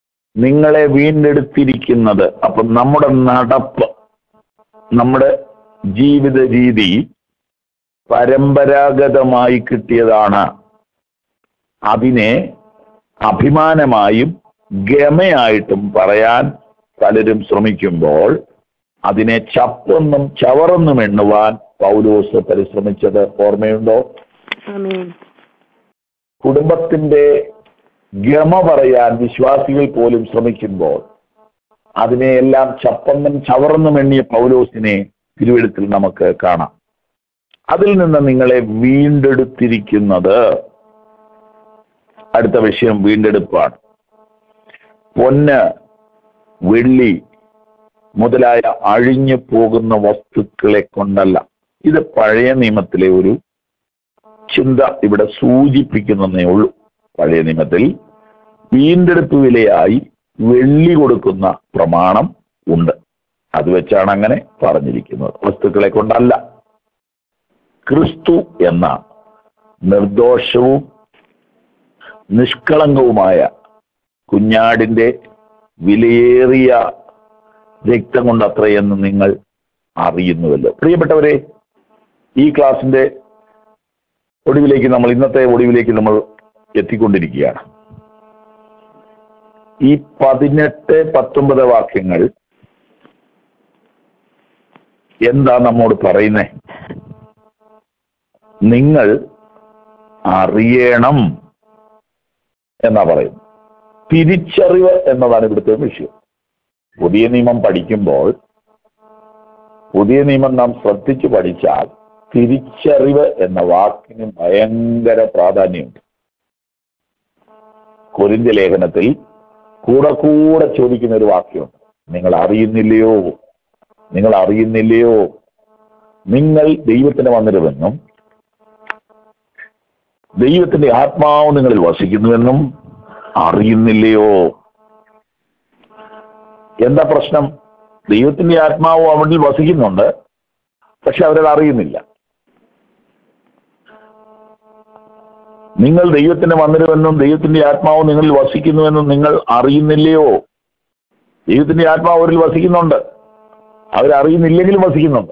നിങ്ങളെ വീണ്ടെടുത്തിരിക്കുന്നത് അപ്പൊ നമ്മുടെ നടപ്പ് നമ്മുടെ ജീവിത രീതി പരമ്പരാഗതമായി കിട്ടിയതാണ് അതിനെ അഭിമാനമായും ഗമയായിട്ടും പറയാൻ പലരും ശ്രമിക്കുമ്പോൾ അതിനെ ചപ്പെന്നും ചവറെന്നും എണ്ണുവാൻ പൗലോസ് പരിശ്രമിച്ചത് ഓർമ്മയുണ്ടോ ആമേൻ കുടുംബത്തിന്റെ ഗമ പറയാൻ വിശ്വാസികൾ പോലും ശ്രമിക്കുമ്പോൾ അതിനെയെല്ലാം ചപ്പെന്നും ചവറെന്നും എണ്ണിയ പൗലോസിനെ തിരുവെടുത്തിൽ നമുക്ക് കാണാം അതിൽ നിന്ന് നിങ്ങളെ വീണ്ടെടുത്തിരിക്കുന്നത് അടുത്ത വിഷയം വീണ്ടെടുപ്പാണ് പൊന്ന് വെള്ളി മുതലായ അഴിഞ്ഞു പോകുന്ന വസ്തുക്കളെ കൊണ്ടല്ല ഇത് പഴയ നിയമത്തിലെ ഒരു ചിന്ത ഇവിടെ സൂചിപ്പിക്കുന്നതേ ഉള്ളൂ പഴയ നിയമത്തിൽ വീണ്ടെടുപ്പ് വിലയായി വെള്ളി കൊടുക്കുന്ന പ്രമാണം ഉണ്ട് അത് വെച്ചാണ് അങ്ങനെ പറഞ്ഞിരിക്കുന്നത് വസ്തുക്കളെ കൊണ്ടല്ല ക്രിസ്തു എന്ന നിർദോഷവും നിഷ്കളങ്കവുമായ കുഞ്ഞാടിന്റെ വിലയേറിയ രക്തം കൊണ്ട് അത്രയെന്ന് നിങ്ങൾ അറിയുന്നുവല്ലോ പ്രിയപ്പെട്ടവരെ ഈ ക്ലാസിന്റെ ഒടുവിലേക്ക് നമ്മൾ ഇന്നത്തെ ഒടുവിലേക്ക് നമ്മൾ എത്തിക്കൊണ്ടിരിക്കുകയാണ് ഈ പതിനെട്ട് പത്തൊമ്പത് വാക്യങ്ങൾ എന്താ നമ്മോട് പറയുന്നേ നിങ്ങൾ അറിയണം എന്നാ പറയുന്നത് തിരിച്ചറിവ് എന്നതാണ് ഇവിടുത്തെ വിഷയം പുതിയ നിയമം പഠിക്കുമ്പോൾ പുതിയ നിയമം നാം ശ്രദ്ധിച്ചു പഠിച്ചാൽ തിരിച്ചറിവ് എന്ന വാക്കിന് ഭയങ്കര പ്രാധാന്യമുണ്ട് കൊരിന്ത്യ ലേഖനത്തിൽ കൂടെ കൂടെ ചോദിക്കുന്ന ഒരു വാക്യമുണ്ട് നിങ്ങൾ അറിയുന്നില്ലയോ നിങ്ങൾ അറിയുന്നില്ലയോ നിങ്ങൾ ദൈവത്തിന് വന്നിരുമെന്നും ദൈവത്തിന്റെ ആത്മാവ് നിങ്ങളിൽ വസിക്കുന്നുവെന്നും അറിയുന്നില്ലയോ എന്താ പ്രശ്നം ദൈവത്തിന്റെ ആത്മാവ് അവരിൽ വസിക്കുന്നുണ്ട് പക്ഷെ അവരത് അറിയുന്നില്ല നിങ്ങൾ ദൈവത്തിന് വന്നിരുമെന്നും ദൈവത്തിന്റെ ആത്മാവ് നിങ്ങളിൽ വസിക്കുന്നുവെന്നും നിങ്ങൾ അറിയുന്നില്ലയോ ദൈവത്തിന്റെ ആത്മാവ് അവരിൽ വസിക്കുന്നുണ്ട് അവരറിയുന്നില്ലെങ്കിലും വസിക്കുന്നുണ്ട്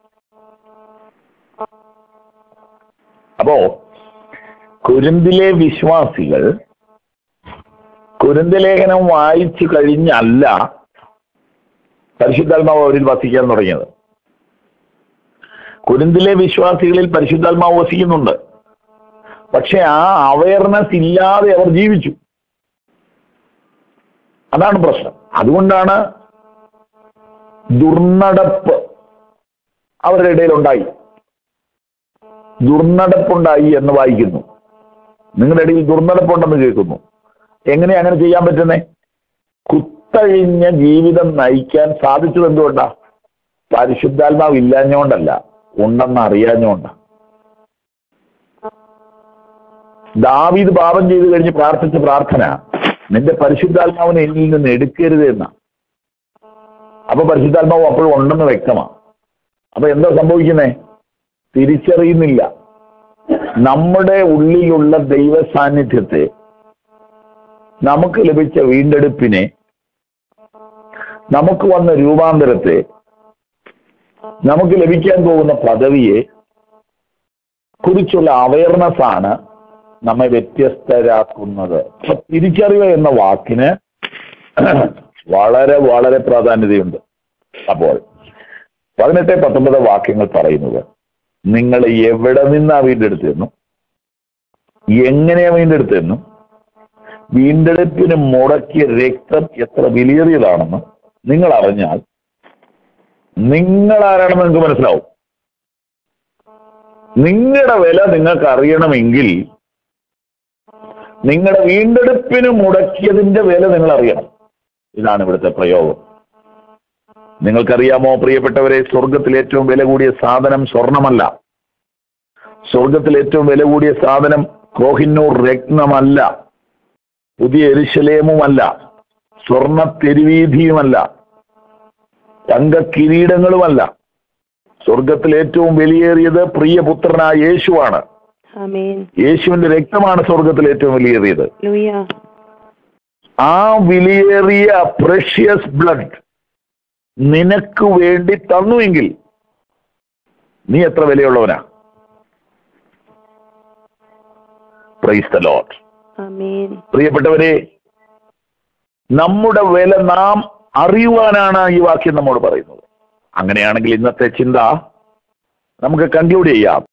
അപ്പോ കുരുന്തിലെ വിശ്വാസികൾ കുരുന്ത് ലേഖനം വായിച്ചു കഴിഞ്ഞല്ല പരിശുദ്ധാത്മാവ് അവരിൽ വസിക്കാൻ തുടങ്ങിയത് കുരുന്തിലെ വിശ്വാസികളിൽ പരിശുദ്ധാത്മാവ് വസിക്കുന്നുണ്ട് പക്ഷെ ആ അവയർനെസ് ഇല്ലാതെ അവർ ജീവിച്ചു അതാണ് പ്രശ്നം അതുകൊണ്ടാണ് ദുർനടപ്പ് അവരുടെ ഇടയിൽ ഉണ്ടായി ദുർനടപ്പുണ്ടായി എന്ന് വായിക്കുന്നു നിങ്ങളുടെ ഇടയിൽ ദുർനടപ്പുണ്ടെന്ന് കേൾക്കുന്നു എങ്ങനെ അങ്ങനെ ചെയ്യാൻ പറ്റുന്നേ കുത്തഴിഞ്ഞ ജീവിതം നയിക്കാൻ സാധിച്ചത് എന്തുകൊണ്ടാ പരിശുദ്ധാത്മാവ് ഇല്ലാഞ്ഞോണ്ടല്ല ഉണ്ടെന്ന് അറിയാഞ്ഞോണ്ടാ ദാവീദ് പാപം ചെയ്തു കഴിഞ്ഞ് പ്രാർത്ഥിച്ച പ്രാർത്ഥന നിന്റെ പരിശുദ്ധാത്മാവിനെ എന്നിൽ നിന്ന് എടുക്കരുത് എന്ന അപ്പൊ പരിശുദ്ധാത്മാവ് അപ്പോഴും ഉണ്ടെന്ന് വ്യക്തമാണ് അപ്പൊ എന്താ സംഭവിക്കുന്നേ തിരിച്ചറിയുന്നില്ല നമ്മുടെ ഉള്ളിലുള്ള ദൈവ സാന്നിധ്യത്തെ നമുക്ക് ലഭിച്ച വീണ്ടെടുപ്പിനെ നമുക്ക് വന്ന രൂപാന്തരത്തെ നമുക്ക് ലഭിക്കാൻ പോകുന്ന പദവിയെ കുറിച്ചുള്ള അവയർനെസ് ആണ് നമ്മെ വ്യത്യസ്തരാക്കുന്നത് അപ്പൊ തിരിച്ചറിവ് എന്ന വാക്കിന് വളരെ വളരെ പ്രാധാന്യതയുണ്ട് അപ്പോൾ പതിനെട്ട് പത്തൊമ്പത് വാക്യങ്ങൾ പറയുന്നത് നിങ്ങൾ എവിടെ നിന്നാ വീണ്ടെടുത്തെന്നും എങ്ങനെയാ വീണ്ടെടുത്തെന്നും വീണ്ടെടുപ്പിന് മുടക്കിയ രക്തം എത്ര വിലയേറിയതാണെന്ന് നിങ്ങൾ അറിഞ്ഞാൽ നിങ്ങൾ ആരാണെന്ന് നിങ്ങൾക്ക് മനസ്സിലാവും നിങ്ങളുടെ വില നിങ്ങൾക്ക് അറിയണമെങ്കിൽ നിങ്ങളുടെ വീണ്ടെടുപ്പിന് മുടക്കിയതിന്റെ വില നിങ്ങൾ അറിയണം ഇതാണ് ഇവിടുത്തെ പ്രയോഗം നിങ്ങൾക്കറിയാമോ പ്രിയപ്പെട്ടവരെ സ്വർഗത്തിൽ ഏറ്റവും വില കൂടിയ സാധനം സ്വർണമല്ല സ്വർഗത്തിൽ ഏറ്റവും വില കൂടിയ സാധനം കോഹിന്നൂർ രത്നമല്ല പുതിയ എരിശലേമുമല്ല സ്വർണ തെരുവീതിയുമല്ല തങ്ക കിരീടങ്ങളുമല്ല സ്വർഗത്തിൽ ഏറ്റവും വിലയേറിയത് പ്രിയപുത്രനായ യേശുവാണ് ആമേൻ യേശുവിന്റെ രക്തമാണ് സ്വർഗത്തിൽ ഏറ്റവും വിലയേറിയത് ലൂയ ആ വിലയേറിയ പ്രഷ്യസ് ബ്ലഡ് നിനക്ക് വേണ്ടി തന്നുവെങ്കിൽ നീ എത്ര വിലയുള്ളവനാ പ്രൈസ് ദ ലോട്ട് ആമേൻ പ്രിയപ്പെട്ടവരെ നമ്മുടെ വില നാം അറിയുവാനാണ് ഈ വാക്യം നമ്മോട് പറയുന്നത് അങ്ങനെയാണെങ്കിൽ ഇന്നത്തെ ചിന്ത നമുക്ക് കൺക്ലൂഡ് ചെയ്യാം